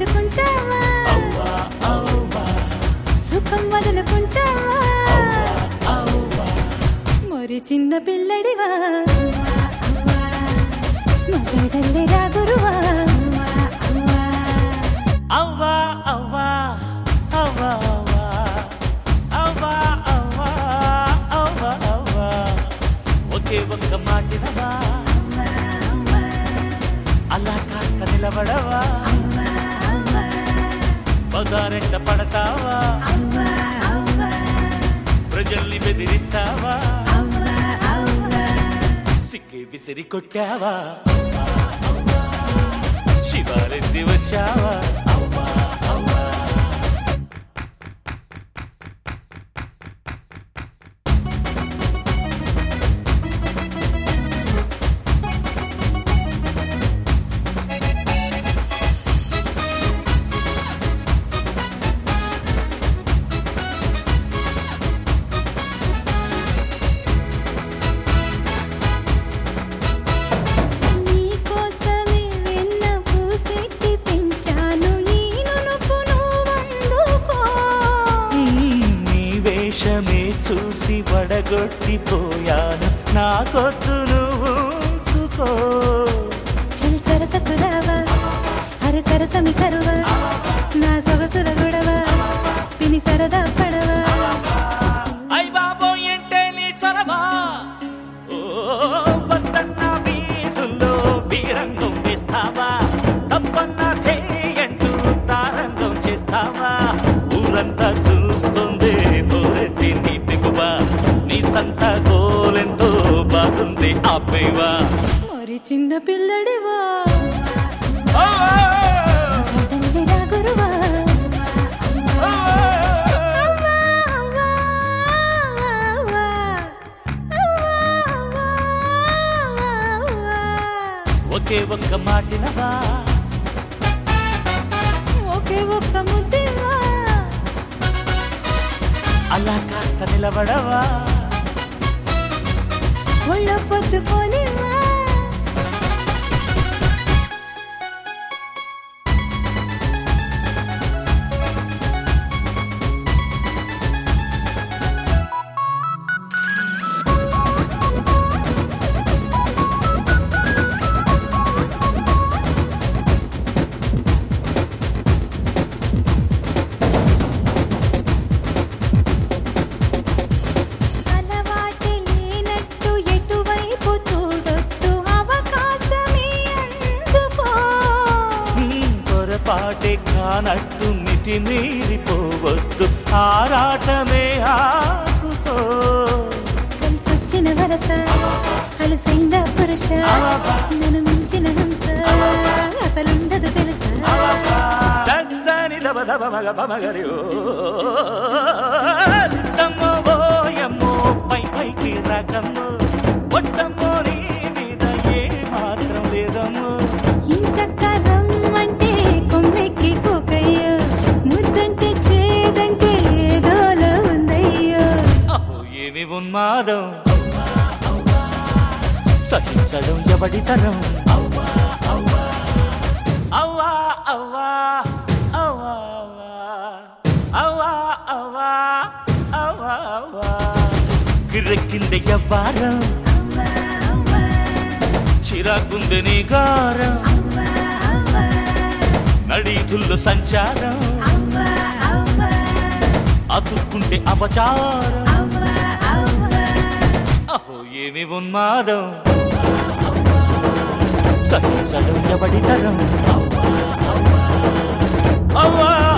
పంచుకుంటావా అవ్వా అవ్వా సుఖం వదులుకుంటావా అవ్వా మరి చిన్న పిల్లడివా మగడల్లే రా గురువా అవ్వా అవ్వా అవ్వా అవ్వా అవ్వా అవ్వా అవ్వా ఒకే ఒక్క మాటినవా అలా కాస్త నిలబడవా బజారెంట పడతావా ప్రజల్ని బెదిరిస్తావా సిక్కి విసిరి కొట్టావా శివారెత్తి వచ్చావా నీకోసమే వెన్న పూసెట్టి పెంచాను ఈ నునుపు నువ్వందుకో నీ వేషమే చూసి వడగొట్టిపోయాను నా కొద్దు నువ్వు ఉంచుకో చలి సరసకు రావా అరే సరసమి కరువా నా సొగసుల గొడవ పిని సరదా పడవా అయ్ బాబో ఏంటే నీ చొరవా ఓ వద్దన్న వీధుల్లో వీరంగం వేస్తావా తప్పన్న ధేయంటూ తారంగం చేస్తావా ఊరంతా చూస్తుంది పోరెత్తి నీ దిగువా నీ సంత గోలెంతో బాగుంది ఆపేవా మరి చిన్న పిల్లడివా ఓ, వదల్లి రా గురువా ఓ, ఓ. అవ్వా, అవ్వా, అవ్వా, అవ్వా, అవ్వా, అవ్వా. ఒకే ఒక్క మాటినవా ఒకే ఒక్క ముద్దివా అలా కాస్త నిలబడవా ఒళ్ళో పొద్దు పోనివా అలవాటే లేనట్టు ఎటువైపు చూడొద్దు అవకాశమే అందుకో హ్మ్, పొరపాటే కానట్టు మితి మీరిపోవద్దు ఆరాటమే ఆపుకో కలిసొచ్చిన వరస అలసైంద పురుష నన్ను మించిన హంస అసలుండదు తెలుసా దస్సని దబ దబ మగ పమగరి ఓ. తమ్మో ఓయమ్మో పై పైకి రకమ్ము ఒట్టమ్మో నీ మీద ఏ మాత్రం లేదమ్మో ఇంచక్కరం అంటే కొమ్మెక్కి పోకయ్యో ముద్దంటే చేదంటే ఏదోలో ఉందయ్యో అహో ఏమి ఉన్మాదం సహించడం ఎవడి తరం అవ్వా అవ్వా అవ్వా అవ్వా అవ్వా అవ్వా అవ్వా అవ్వా అవ్వా గిర్రెక్కింది ఎవ్వారం చిరాకుంది నీ గారం నడీతుల్లో సంచారం అతుక్కుంటే అపచారం అహో ఏమి ఉన్మాదం సహించడం ఎవడి తరం అవ్వా